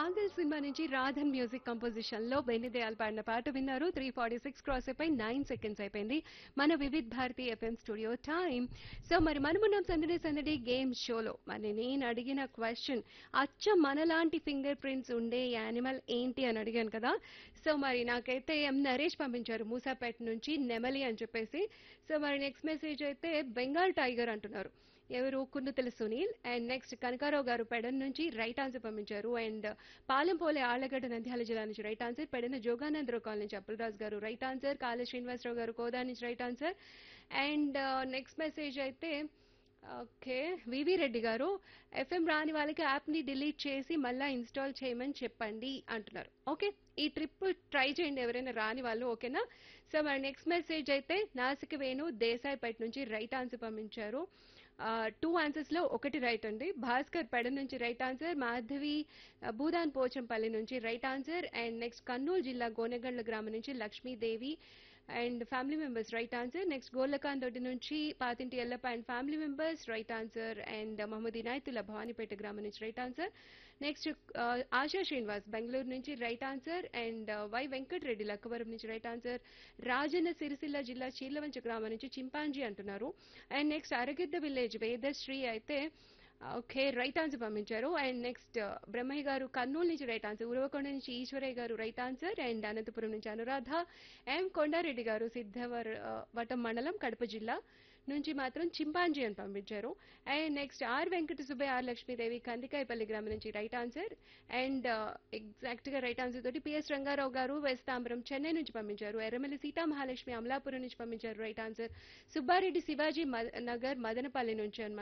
పాగల్ cinema నుంచి Radhan music composition లో బెన్నిదయాల్ పాడిన పాట విన్నారు త్రీ ఫార్టీ సిక్స్ క్రాస్ అయిపోయి నైన్ సెకండ్స్ అయిపోయింది మన Vividh Bharati FM studio time so మరి మనమున్నాం సందడి సందడి గేమ్ షోలో మరి నేను అడిగిన క్వశ్చన్ అచ్చ మనలాంటి ఫింగర్ ప్రింట్స్ ఉండే యానిమల్ ఏంటి అని అడిగాను కదా సో మరి నాకైతే ఎం నరేష్ పంపించారు మూసాపేట నుంచి నెమలి అని చెప్పేసి సో మరి నెక్స్ట్ మెసేజ్ అయితే బెంగాల్ టైగర్ అంటున్నారు ఎవరు కున్నుతల సునీల్ అండ్ నెక్స్ట్ కనకారావు గారు పెడన్ నుంచి రైట్ ఆన్సర్ పంపించారు అండ్ పాలెంపోలే ఆళ్లగడ్డ నంద్యాల జిల్లా నుంచి right answer Pedana Joganandarao colony నుంచి అప్పులరాజు గారు రైట్ ఆన్సర్ కాళ శ్రీనివాసరావు గారు కోదా నుంచి right answer and next message అయితే okay VV Reddy garu FM రాని వాళ్ళకి యాప్ని డిలీట్ చేసి మళ్ళీ ఇన్స్టాల్ చేయమని చెప్పండి అంటున్నారు ఓకే ఈ ట్రిప్ ట్రై చేయండి ఎవరైనా రాని వాళ్ళు ఓకేనా సో మరి నెక్స్ట్ మెసేజ్ అయితే నాసిక వేణు దేశాయిపేట నుంచి రైట్ ఆన్సర్ పంపించారు టూ ఆన్సర్స్ లో ఒకటి రైట్ అండి భాస్కర్ పెడ నుంచి రైట్ ఆన్సర్ మాధవి ఆ, భూదాన్ పోచంపల్లి నుంచి right answer and next Kurnool జిల్లా గోనెగండ్ల గ్రామం నుంచి Lakshmidevi and family members right answer next Gorlakan Doddi నుంచి Pathinti Yellappa and family members right answer and Mohammad Inayatullah Bhavanipet గ్రామం నుంచి right answer next Asha Srinivas Bengaluru నుంచి right answer and Y Venkatareddy Lakkavaram నుంచి రైట్ ఆన్సర్ రాజన్న సిరిసిల్ల జిల్లా చీర్లవంచ గ్రామం నుంచి చింపాంజీ అంటున్నారు and next Aragidda village Vedasri అయితే ఓకే రైట్ ఆన్సర్ పంపించారు అండ్ నెక్స్ట్ బ్రహ్మయ్య గారు కర్నూలు నుంచి రైట్ ఆన్సర్ ఉరవకొండ నుంచి ఈశ్వరయ్య గారు రైట్ ఆన్సర్ అండ్ అనంతపురం నుంచి అనురాధ ఎం కొండారెడ్డి గారు సిద్ధవర్ ఆ, వటం మండలం కడప జిల్లా నుంచి మాత్రం చింపాంజీ అని పంపించారు and next R Venkata Subbaiah R Lakshmidevi Kandikayapalli గ్రామం నుంచి రైట్ ఆన్సర్ అండ్ ఎగ్జాక్ట్ గా రైట్ ఆన్సర్ తోటి పిఎస్ రంగారావు గారు వెస్తాంబరం చెన్నై నుంచి పంపించారు ఎర్రమల్లి సీతా మహాలక్ష్మి అమలాపురం నుంచి పంపించారు రైట్ ఆన్సర్ సుబ్బారెడ్డి శివాజీ మద- నగర్ మదనపల్లి నుంచి అన్నమాట